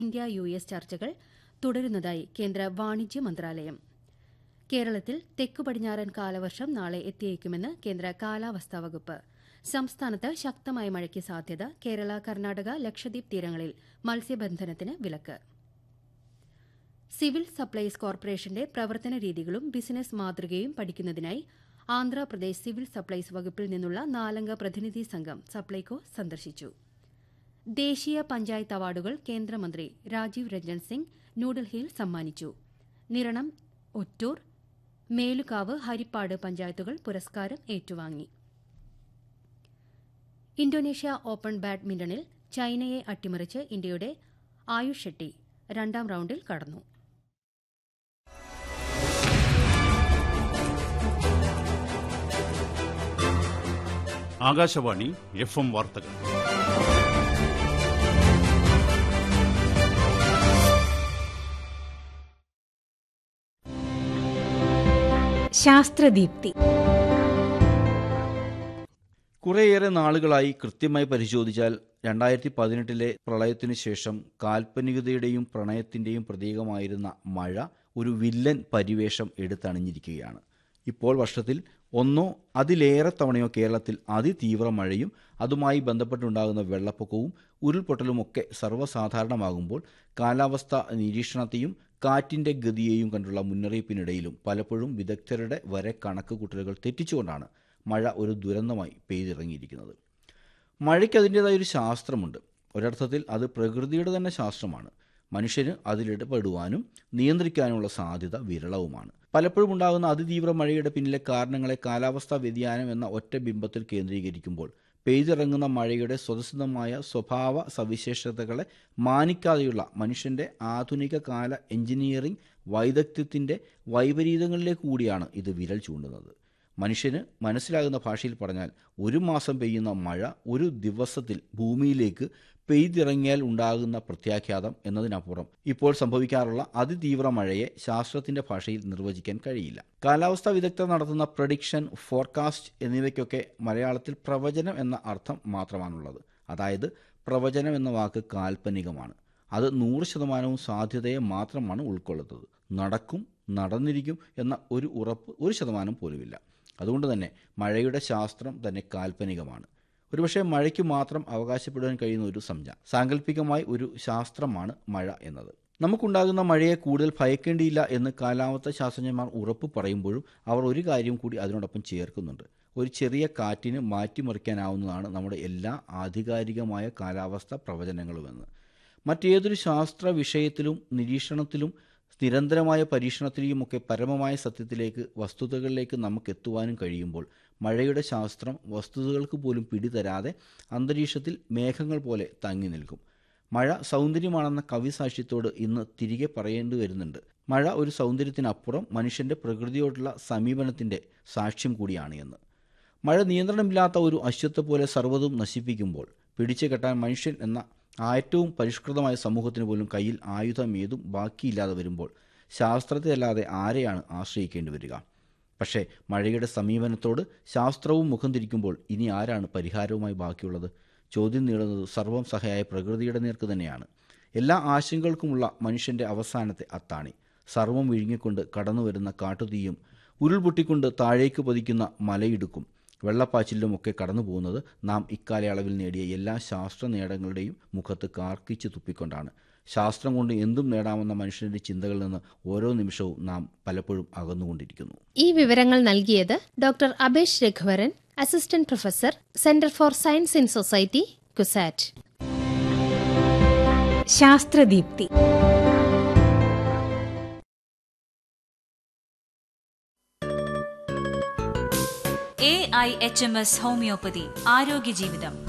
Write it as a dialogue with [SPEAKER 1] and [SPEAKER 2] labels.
[SPEAKER 1] India U S ചർച്ചകൾ തുടരുന്നതായി കേന്ദ്ര വാണിജ്യ മന്ത്രാലയം കേരളത്തിൽ തെക്കു പടിഞ്ഞാറൻ കാലവർഷം നാളെ എത്തിയേക്കുമെന്ന് കേന്ദ്ര കാലാവസ്ഥാ വകുപ്പ് സംസ്ഥാനത്ത് ശക്തമായ മഴയ്ക്ക് സാധ്യത കേരള കർണാടക ലക്ഷദ്വീപ് തീരങ്ങളിൽ മത്സ്യബന്ധനത്തിന് വിലക്ക് സിവിൽ സപ്ലൈസ് കോർപ്പറേഷന്റെ പ്രവർത്തന രീതികളും ബിസിനസ് മാതൃകയും പഠിക്കുന്നതിനായി ആന്ധ്രാപ്രദേശ് സിവിൽ സപ്ലൈസ് വകുപ്പിൽ നിന്നുള്ള നാലംഗ പ്രതിനിധി സംഘം സപ്ലൈകോ സന്ദർശിച്ചു ദേശീയ പഞ്ചായത്ത് അവാർഡുകൾ കേന്ദ്രമന്ത്രി രാജീവ് രഞ്ജൻ സിംഗ് ന്യൂഡൽഹിയിൽ സമ്മാനിച്ചു നിരണം ഒറ്റൂർ മേലുകാവ് ഹരിപ്പാട് പഞ്ചായത്തുകൾ പുരസ്കാരം ഏറ്റുവാങ്ങി ഇന്തോനേഷ്യ ഓപ്പൺ ബാഡ്മിന്റണിൽ ചൈനയെ അട്ടിമറിച്ച് ഇന്ത്യയുടെ ആയുഷ് ഷെട്ടി രണ്ടാം റൌണ്ടിൽ കടന്നു
[SPEAKER 2] ആകാശവാണി എഫ് എം വാർത്തകൾ
[SPEAKER 3] ശാസ്ത്രദീപ്തി
[SPEAKER 4] കുറേയേറെ നാളുകളായി കൃത്യമായി പരിശോധിച്ചാൽ രണ്ടായിരത്തി പതിനെട്ടിലെ പ്രളയത്തിനു ശേഷം കാൽപ്പനികതയുടെയും പ്രണയത്തിന്റെയും പ്രതീകമായിരുന്ന മഴ ഒരു വില്ലൻ പരിവേഷം എടുത്തണിഞ്ഞിരിക്കുകയാണ് ഇപ്പോൾ വർഷത്തിൽ ഒന്നോ അതിലേറെ തവണയോ കേരളത്തിൽ അതിതീവ്ര മഴയും അതുമായി ബന്ധപ്പെട്ടുണ്ടാകുന്ന വെള്ളപ്പൊക്കവും ഉരുൾപൊട്ടലുമൊക്കെ സർവ്വസാധാരണമാകുമ്പോൾ കാലാവസ്ഥ നിരീക്ഷണത്തെയും കാറ്റിന്റെ ഗതിയെയും കണ്ടുള്ള മുന്നറിയിപ്പിനിടയിലും പലപ്പോഴും വിദഗ്ധരുടെ വരെ കണക്കുകൂട്ടലുകൾ തെറ്റിച്ചുകൊണ്ടാണ് മഴ ഒരു ദുരന്തമായി പെയ്തിറങ്ങിയിരിക്കുന്നത് മഴയ്ക്ക് അതിൻ്റെതായ ഒരു ശാസ്ത്രമുണ്ട് ഒരർത്ഥത്തിൽ അത് പ്രകൃതിയുടെ തന്നെ ശാസ്ത്രമാണ് മനുഷ്യന് അതിലിടപെടുവാനും നിയന്ത്രിക്കാനുമുള്ള സാധ്യത വിരളവുമാണ് പലപ്പോഴും ഉണ്ടാകുന്ന അതിതീവ്ര മഴയുടെ പിന്നിലെ കാരണങ്ങളെ കാലാവസ്ഥാ വ്യതിയാനം എന്ന ഒറ്റ ബിംബത്തിൽ കേന്ദ്രീകരിക്കുമ്പോൾ പെയ്തിറങ്ങുന്ന മഴയുടെ സ്വതസിദ്ധമായ സ്വഭാവ സവിശേഷതകളെ മാനിക്കാതെയുള്ള മനുഷ്യന്റെ ആധുനിക കാല എഞ്ചിനീയറിംഗ് വൈദഗ്ധ്യത്തിന്റെ വൈപരീതങ്ങളിലേക്ക് കൂടിയാണ് ഇത് വിരൽ ചൂണ്ടുന്നത് മനുഷ്യന് മനസ്സിലാകുന്ന ഭാഷയിൽ പറഞ്ഞാൽ ഒരു മാസം പെയ്യുന്ന മഴ ഒരു ദിവസത്തിൽ ഭൂമിയിലേക്ക് പെയ്തിറങ്ങിയാൽ ഉണ്ടാകുന്ന പ്രത്യാഘാതം എന്നതിനപ്പുറം ഇപ്പോൾ സംഭവിക്കാറുള്ള അതിതീവ്ര മഴയെ ശാസ്ത്രത്തിന്റെ ഭാഷയിൽ നിർവചിക്കാൻ കഴിയില്ല കാലാവസ്ഥാ വിദഗ്ധർ നടത്തുന്ന പ്രഡിക്ഷൻ ഫോർകാസ്റ്റ് എന്നിവയ്ക്കൊക്കെ മലയാളത്തിൽ പ്രവചനം എന്ന അർത്ഥം മാത്രമാണുള്ളത് അതായത് പ്രവചനം എന്ന വാക്ക് കാൽപ്പനികമാണ് അത് നൂറ് ശതമാനവും സാധ്യതയെ മാത്രമാണ് ഉൾക്കൊള്ളുന്നത് നടക്കും നടന്നിരിക്കും എന്ന ഒരു ഉറപ്പ് ഒരു ശതമാനം പോലുമില്ല അതുകൊണ്ട് തന്നെ മഴയുടെ ശാസ്ത്രം തന്നെ കാൽപ്പനികമാണ് ഒരുപക്ഷെ മഴയ്ക്ക് മാത്രം അവകാശപ്പെടുവാൻ കഴിയുന്ന ഒരു സംജ്ഞ സാങ്കല്പികമായി ഒരു ശാസ്ത്രമാണ് മഴ എന്നത് നമുക്കുണ്ടാകുന്ന മഴയെ കൂടുതൽ ഭയക്കേണ്ടിയില്ല എന്ന് കാലാവസ്ഥ ശാസ്ത്രജ്ഞന്മാർ ഉറപ്പ് പറയുമ്പോഴും അവർ ഒരു കാര്യം കൂടി അതിനോടൊപ്പം ചേർക്കുന്നുണ്ട് ഒരു ചെറിയ കാറ്റിന് മാറ്റിമറിക്കാനാവുന്നതാണ് നമ്മുടെ എല്ലാ ആധികാരികമായ കാലാവസ്ഥ പ്രവചനങ്ങളുമെന്ന് മറ്റേതൊരു ശാസ്ത്ര വിഷയത്തിലും നിരീക്ഷണത്തിലും നിരന്തരമായ പരീക്ഷണത്തിലെയുമൊക്കെ പരമമായ സത്യത്തിലേക്ക് വസ്തുതകളിലേക്ക് നമുക്ക് എത്തുവാനും കഴിയുമ്പോൾ മഴയുടെ ശാസ്ത്രം വസ്തുതകൾക്ക് പോലും പിടിതരാതെ അന്തരീക്ഷത്തിൽ മേഘങ്ങൾ പോലെ തങ്ങി നിൽക്കും മഴ സൗന്ദര്യമാണെന്ന കവിസാക്ഷ്യത്തോട് ഇന്ന് തിരികെ പറയേണ്ടി വരുന്നുണ്ട് മഴ ഒരു സൗന്ദര്യത്തിനപ്പുറം മനുഷ്യന്റെ പ്രകൃതിയോടുള്ള സമീപനത്തിന്റെ സാക്ഷ്യം കൂടിയാണ് എന്ന് മഴ നിയന്ത്രണമില്ലാത്ത ഒരു അശ്വത്ഥ പോലെ സർവ്വതും നശിപ്പിക്കുമ്പോൾ പിടിച്ചു കെട്ടാൻ മനുഷ്യൻ എന്ന ഏറ്റവും പരിഷ്കൃതമായ സമൂഹത്തിന് പോലും കയ്യിൽ ആയുധം ഏതും ബാക്കിയില്ലാതെ വരുമ്പോൾ ശാസ്ത്രത്തെയല്ലാതെ ആരെയാണ് ആശ്രയിക്കേണ്ടി വരിക പക്ഷേ മഴയുടെ സമീപനത്തോട് ശാസ്ത്രവും മുഖം തിരിക്കുമ്പോൾ ഇനി ആരാണ് പരിഹാരവുമായി ബാക്കിയുള്ളത് ചോദ്യം നീളുന്നത് സർവം സഹായ പ്രകൃതിയുടെ നേർക്ക് തന്നെയാണ് എല്ലാ ആശങ്കകൾക്കുമുള്ള മനുഷ്യന്റെ അവസാനത്തെ അത്താണി സർവം വിഴുങ്ങിക്കൊണ്ട് കടന്നു വരുന്ന കാട്ടുതീയും ഉരുൾപൊട്ടിക്കൊണ്ട് താഴേക്ക് പതിക്കുന്ന മലയിടുക്കും വെള്ളപ്പാച്ചിലുമൊക്കെ കടന്നു പോകുന്നത് നാം ഇക്കാലയളവിൽ നേടിയ എല്ലാ ശാസ്ത്ര നേട്ടങ്ങളുടെയും മുഖത്ത് കാർക്കിച്ച് തുപ്പിക്കൊണ്ടാണ് ശാസ്ത്രം കൊണ്ട് എന്തും നേടാമെന്ന മനുഷ്യന്റെ ചിന്തകളിൽ നിന്ന് ഓരോ നിമിഷവും നാം പലപ്പോഴും അകന്നുകൊണ്ടിരിക്കുന്നു
[SPEAKER 3] ഈ വിവരങ്ങൾ നൽകിയത് doctor Abesh Raghuvaran assistant professor centre for science in society CUSAT Sasthradeepthi
[SPEAKER 5] A I H M S homoeopathy ആരോഗ്യ ജീവിതം